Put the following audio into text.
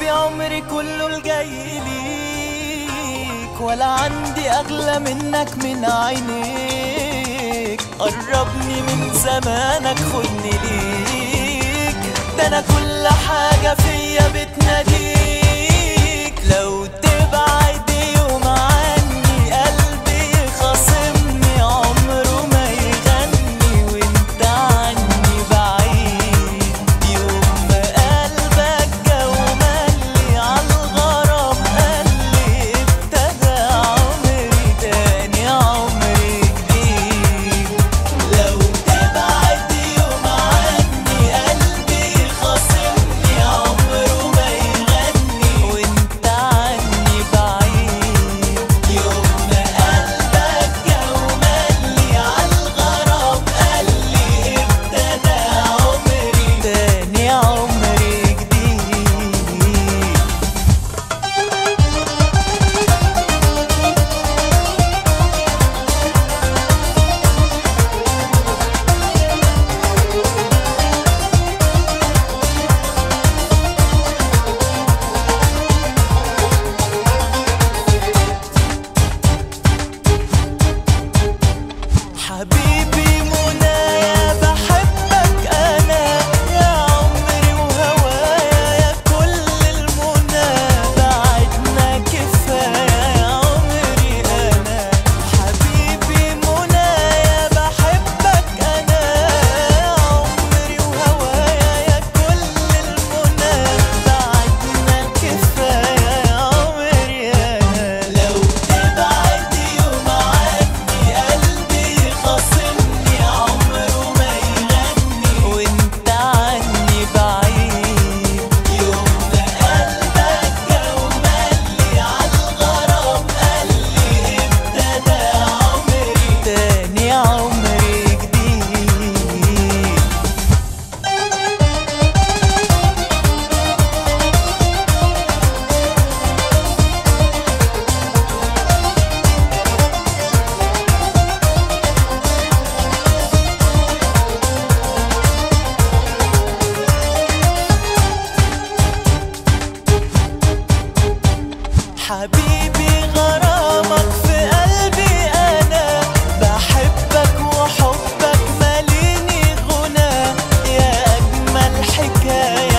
حبيبي عمري كله الجاي ليك ولا عندي أغلى منك من عينيك قربني من زمانك خدني ليك ده أنا كل حاجة فيا بتناديك لو تبعد يوم عني قلبي خاصمني عمره ما يغني وانت عني بعيد يوم ما قلبك جو ملي عالغرام قالي ابتدى عمري تاني عمري جديد لو تبعد يوم عني قلبي خاصمني عمره ما يغني وانت عني بعيد يوم ما قلبك جو ملي عالغرام قالي ابتدى عمري تاني عمري جديد حبيبي منايا بحبك انا يا عمري وهوايا يا كل المنى بعدنا كفايه يا عمري انا حبيبي منايا بحبك انا يا عمري وهوايا يا كل المنى بعدنا كفايه يا عمري انا لو تبعد يوم عني قلبي خاصمني عمره ما يغني وانت عني بعيد يوم ما قلبك جو ملي عالغرام قالي ابتدى عمري تاني عمري جديد حبيبي غرامك في قلبي انا بحبك وحبك ماليني غنى يا اجمل حكايه